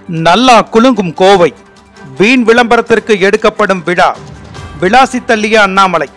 நல்லா குலுங்கும் கோவை வீண் விளம்பரத்திற்கு எடுக்கப்படும் விழா விளாசி தள்ளிய அண்ணாமலை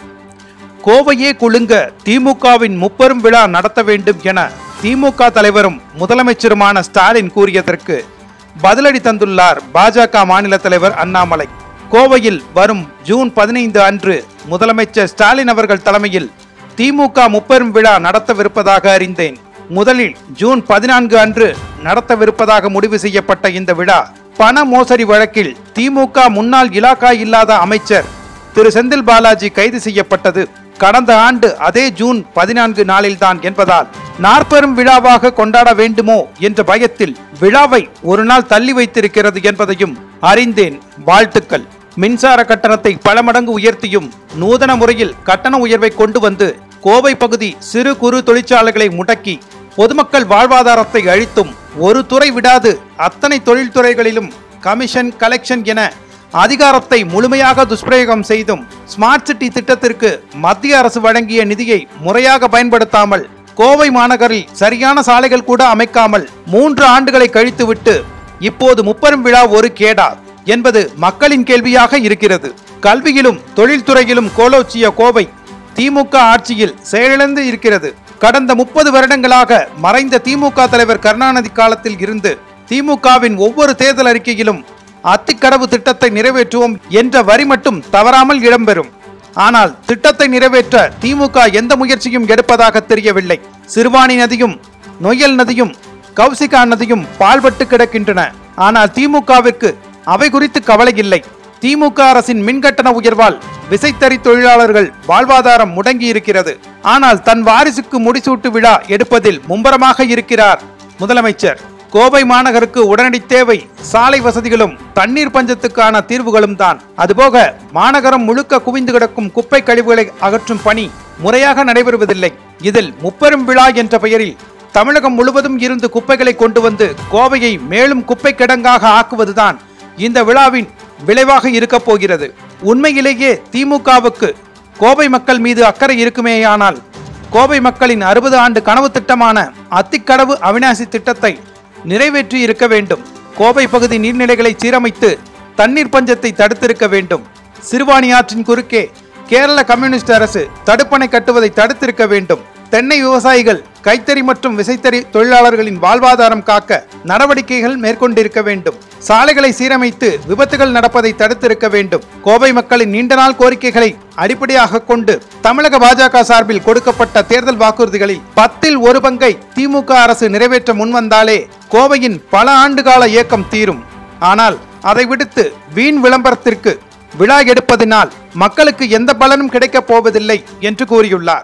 கோவையே குலுங்க திமுகவின் முப்பெரும் விழா நடத்த வேண்டும் என திமுக தலைவரும் முதலமைச்சருமான ஸ்டாலின் கூறியதற்கு பதிலடி தந்துள்ளார் பாஜக மாநில தலைவர் அண்ணாமலை கோவையில் வரும் ஜூன் பதினைந்து அன்று முதலமைச்சர் ஸ்டாலின் அவர்கள் தலைமையில் திமுக முப்பெரும் விழா நடத்தவிருப்பதாக அறிந்தேன் முதலில் ஜூன் பதினான்கு அன்று நடத்தவிருப்பதாக முடிவு செய்யப்பட்ட இந்த விழா பண மோசடி வழக்கில் திமுக முன்னாள் இலாக்கா இல்லாத அமைச்சர் திரு செந்தில் பாலாஜி கைது செய்யப்பட்டது கடந்த ஆண்டு அதே ஜூன் பதினான்கு நாளில்தான் என்பதால் நாற்பெரும் விழாவாக கொண்டாட வேண்டுமோ என்ற பயத்தில் விழாவை ஒரு நாள் தள்ளி வைத்திருக்கிறது என்பதையும் அறிந்தேன் வாழ்த்துக்கள் மின்சார கட்டணத்தை பல மடங்கு உயர்த்தியும் நூதன முறையில் கட்டண உயர்வை கொண்டு வந்து கோவை பகுதி சிறு குறு தொழிற்சாலைகளை முடக்கி பொதுமக்கள் வாழ்வாதாரத்தை அழித்தும் ஒரு துறை விடாது அத்தனை தொழில்துறைகளிலும் கமிஷன் கலெக்ஷன் என அதிகாரத்தை முழுமையாக துஷ்பிரயோகம் செய்தும் ஸ்மார்ட் சிட்டி திட்டத்திற்கு மத்திய அரசு வழங்கிய நிதியை முறையாக பயன்படுத்தாமல் கோவை மாநகரில் சரியான சாலைகள் கூட அமைக்காமல் மூன்று ஆண்டுகளை கழித்துவிட்டு இப்போது முப்பெரும் விழா ஒரு கேடா என்பது மக்களின் கேள்வியாக இருக்கிறது கல்வியிலும் தொழில்துறையிலும் கோலோச்சிய கோவை திமுக ஆட்சியில் செயலிழந்து இருக்கிறது கடந்த முப்பது வருடங்களாக மறைந்த திமுக தலைவர் கருணாநிதி காலத்தில் இருந்து திமுகவின் ஒவ்வொரு தேர்தல் அறிக்கையிலும் அத்திக்கடவு திட்டத்தை நிறைவேற்றுவோம் என்ற வரி மட்டும் தவறாமல் இடம்பெறும் ஆனால் திட்டத்தை நிறைவேற்ற திமுக எந்த முயற்சியும் எடுப்பதாக தெரியவில்லை சிறுவாணி நதியும் நொய்யல் நதியும் கௌசிகா நதியும் பால்பட்டு கிடக்கின்றன ஆனால் திமுகவிற்கு அவை குறித்து கவலை இல்லை திமுக அரசின் மின்கட்டண உயர்வால் விசைத்தறி தொழிலாளர்கள் வாழ்வாதாரம் முடங்கி இருக்கிறது ஆனால் தன் வாரிசுக்கு முடிசூட்டு விழா எடுப்பதில் மும்பரமாக இருக்கிறார் முதலமைச்சர் கோவை மாநகருக்கு உடனடி தேவை சாலை வசதிகளும் தண்ணீர் பஞ்சத்துக்கான தீர்வுகளும் தான் அதுபோக மாநகரம் முழுக்க குவிந்து கிடக்கும் குப்பை கழிவுகளை அகற்றும் பணி முறையாக நடைபெறுவதில்லை இதில் முப்பெரும் விழா என்ற பெயரில் தமிழகம் முழுவதும் இருந்து குப்பைகளை கொண்டு வந்து கோவையை மேலும் குப்பை கிடங்காக ஆக்குவதுதான் இந்த விழாவின் விளைவாக இருக்கப் போகிறது உண்மையிலேயே திமுகவுக்கு கோவை மக்கள் மீது அக்கறை இருக்குமேயானால் கோவை மக்களின் அறுபது ஆண்டு கனவு திட்டமான அத்திக்கடவு அவிநாசி திட்டத்தை நிறைவேற்றி இருக்க வேண்டும் கோவை பகுதி நீர்நிலைகளை சீரமைத்து தண்ணீர் பஞ்சத்தை தடுத்திருக்க வேண்டும் சிறுவாணி ஆற்றின் குறுக்கே கேரள கம்யூனிஸ்ட் அரசு தடுப்பணை கட்டுவதை தடுத்திருக்க வேண்டும் தென்னை விவசாயிகள் கைத்தறி மற்றும் விசைத்தறி தொழிலாளர்களின் வாழ்வாதாரம் காக்க நடவடிக்கைகள் மேற்கொண்டிருக்க வேண்டும் சாலைகளை சீரமைத்து விபத்துகள் நடப்பதை தடுத்திருக்க வேண்டும் கோவை மக்களின் நீண்ட நாள் கோரிக்கைகளை அடிப்படையாக கொண்டு தமிழக பாஜக சார்பில் கொடுக்கப்பட்ட தேர்தல் வாக்குறுதிகளில் பத்தில் ஒரு பங்கை திமுக அரசு நிறைவேற்ற முன்வந்தாலே கோவையின் பல ஆண்டுகால இயக்கம் தீரும் ஆனால் அதை விடுத்து வீண் விளம்பரத்திற்கு விழா எடுப்பதினால் மக்களுக்கு எந்த பலனும் கிடைக்கப் போவதில்லை என்று கூறியுள்ளார்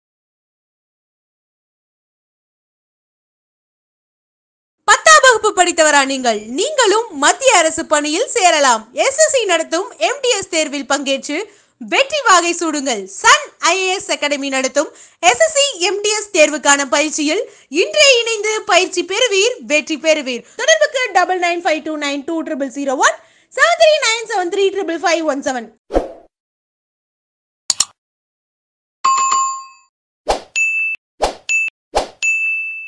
பத்தாம் வகுப்பு படித்தவரா நீங்கள் நீங்களும் மத்திய அரசு பணியில் சேரலாம் எஸ்எஸ்சி நடத்தும் எம்டிஎஸ் தேர்வில் பங்கேற்று வெற்றி வாகை சூடுங்கள் சன் ஐஏஎஸ் அகாடமி நடத்தும் எஸ்எஸ்சி எம்டிஎஸ் தேர்வுக்கான பயிற்சியில் இன்றே இணைந்து பயிற்சி பெறுவீர் வெற்றி பெறுவீர் தொடர்புக்கு double nine five two nine two triple zero one seven three nine seven three triple five one seven